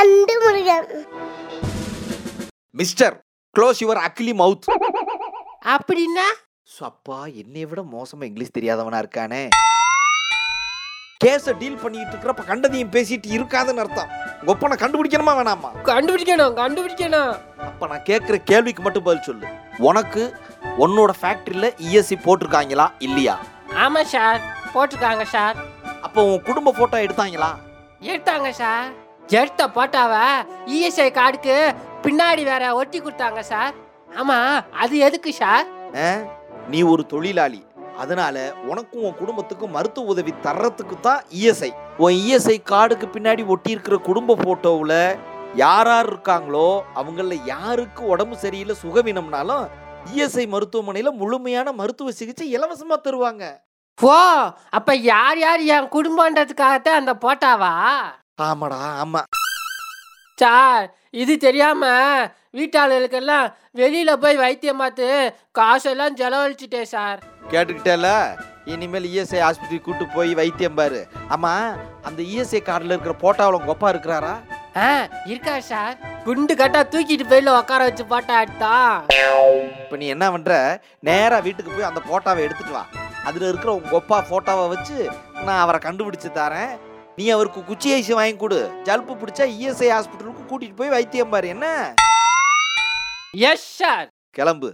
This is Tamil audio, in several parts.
And Murugan mister close your ugly mouth அப்படின்னா அப்பா என்னை விட மோசமா இங்கிலீஷ் தெரியாதவனா இருக்கானே கேஸ டீல் பண்ணிட்டு இருக்கிறப்ப கண்டதையும் பேசிட்டு இருக்காதுன்னு அர்த்தம் உங்க ஒப்பனை கண்டுபிடிக்கணுமா வேணாமா கண்டுபிடிக்கணும் கண்டுபிடிக்கணும் அப்ப நான் கேட்கிற கேள்விக்கு மட்டும் பதில் சொல்லு உனக்கு உன்னோட ஃபேக்டரியில இஎஸ்சி போட்டிருக்காங்களா இல்லையா ஆமா சார் போட்டிருக்காங்க சார் அப்போ உன் குடும்ப போட்டோ எடுத்தாங்களா எடுத்தாங்க சார் எடுத்த போட்டாவை இஎஸ்ஐ கார்டுக்கு பின்னாடி வேற ஒட்டி கொடுத்தாங்க சார் ஆமா அது எதுக்கு சார் ஆ? நீ ஒரு தொழிலாளி அதனால உனக்கும் உன் குடும்பத்துக்கும் மருத்துவ உதவி தர்றதுக்கு தான் இஎஸ்ஐ உன் இஎஸ்ஐ கார்டுக்கு பின்னாடி ஒட்டி இருக்கிற குடும்ப போட்டோவில் யார் யார் இருக்காங்களோ அவங்கள யாருக்கு உடம்பு சரியில்லை சுகவீனம்னாலும் இஎஸ்ஐ மருத்துவமனையில் முழுமையான மருத்துவ சிகிச்சை இலவசமாக தருவாங்க ஓ அப்ப யார் யார் என் குடும்பன்றதுக்காகத்தான் அந்த போட்டாவா ஆமாடா ஆமா சார் இது தெரியாம வீட்டாளர்களுக்கெல்லாம் வெளியில போய் வைத்தியம் பார்த்து காசெல்லாம் செலவழிச்சிட்டேன் சார் கேட்டுக்கிட்டேல இனிமேல் இஎஸ்ஐ ஹாஸ்பிட்டல் கூட்டு போய் வைத்தியம் பாரு ஆமா அந்த இஎஸ்ஐ கார்டில் இருக்கிற போட்டோவில் உங்க அப்பா இருக்கிறாரா ஆ இருக்கா சார் குண்டு கட்டா தூக்கிட்டு போயில உட்கார வச்சு போட்டா எடுத்தான் இப்போ நீ என்ன பண்ற நேரா வீட்டுக்கு போய் அந்த போட்டோவை எடுத்துட்டு வா அதுல இருக்கிற உங்க அப்பா போட்டோவை வச்சு நான் அவரை கண்டுபிடிச்சு தரேன் நீ அவருக்கு குச்சி ஐசி வாங்கி கொடு ஜல்பு பிடிச்சா இஎஸ்ஐ ஹாஸ்பிட்டலுக்கு கூட்டிட்டு போய் வைத்தியம் பாரு என்ன எஸ் சார் கிளம்பு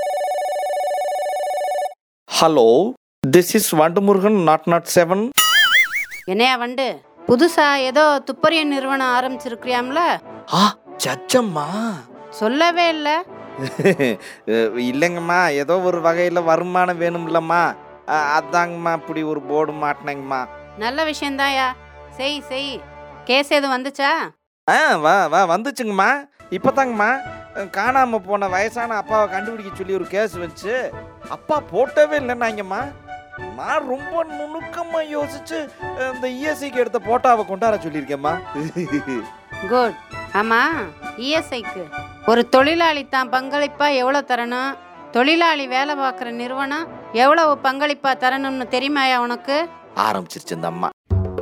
hello this is Vandumurugan naught naught seven என்னையா வண்டு புதுசா ஏதோ துப்பறிய நிறுவனம் ஆரம்பிச்சிருக்கிறியாம்ல ஆ சச்சம்மா சொல்லவே இல்ல இல்லைங்கம்மா ஏதோ ஒரு வகையில் வருமானம் வேணும்லம்மா அ- அதாங்கம்மா இப்படி ஒரு போர்டு மாட்டினேங்கம்மா நல்ல விஷயம்தாயா செய் செய் கேஸ் எதுவும் வந்துச்சா ஆ வா வா வந்துச்சுங்கம்மா இப்போதாங்கம்மா காணாம போன வயசான அப்பாவை கண்டுபிடிக்க சொல்லி ஒரு கேஸ் வச்சு அப்பா போட்டவே இல்லைன்னாங்கம்மா நான் ரொம்ப நுணுக்கமா யோசிச்சு அஹ், இந்த இஎஸ்சிக்கு எடுத்த போட்டாவை கொண்டாட சொல்லியிருக்கேம்மா குட் ஆமா இஎஸ்ஐக்கு ஒரு தொழிலாளி தான் பங்களிப்பா எவ்வளோ தரணும் தொழிலாளி வேலை பார்க்குற நிறுவனம் எவ்வளவு பங்களிப்பா தரணும்னு தெரியுமாயா உனக்கு ஆரம்பிச்சிருச்சு இந்த அம்மா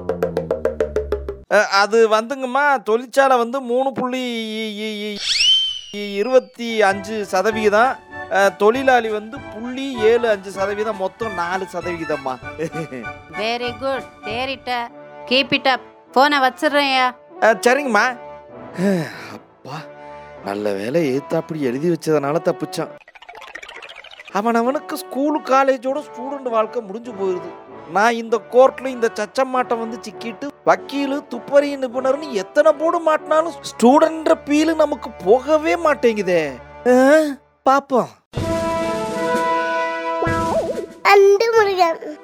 அஹ், அது வந்துங்கம்மா தொழிற்சாலை வந்து மூணு புள்ளி இ- இ- இ- இ- இருபத்தி அஞ்சு சதவிகிதம் அஹ், தொழிலாளி வந்து புள்ளி ஏழு அஞ்சு சதவீதம் மொத்தம் நாலு சதவிகிதம்மா வெரி குட் தேறிட்ட கீப் இட் அப் ஃபோனை வச்சிடுறேன்யா அஹ், சரிங்கம்மா அப்பா நல்ல வேலை ஏத்தாப்படி எழுதி வச்சதுனால தப்பிச்சான் அவன் அவனுக்கு ஸ்கூலு காலேஜோட ஸ்டூடெண்ட் வாழ்க்கை முடிஞ்சு போயிருது நான் இந்த கோர்ட்ல இந்த சச்சமாட்டம் வந்து சிக்கிட்டு வக்கீலு துப்பறி நிபுணர்னு எத்தனை போடு மாட்டினாலும் ஸ்டூடெண்ட்ற பீலு நமக்கு போகவே மாட்டேங்குதே அஹ், பாப்போம் அண்டு முருகன்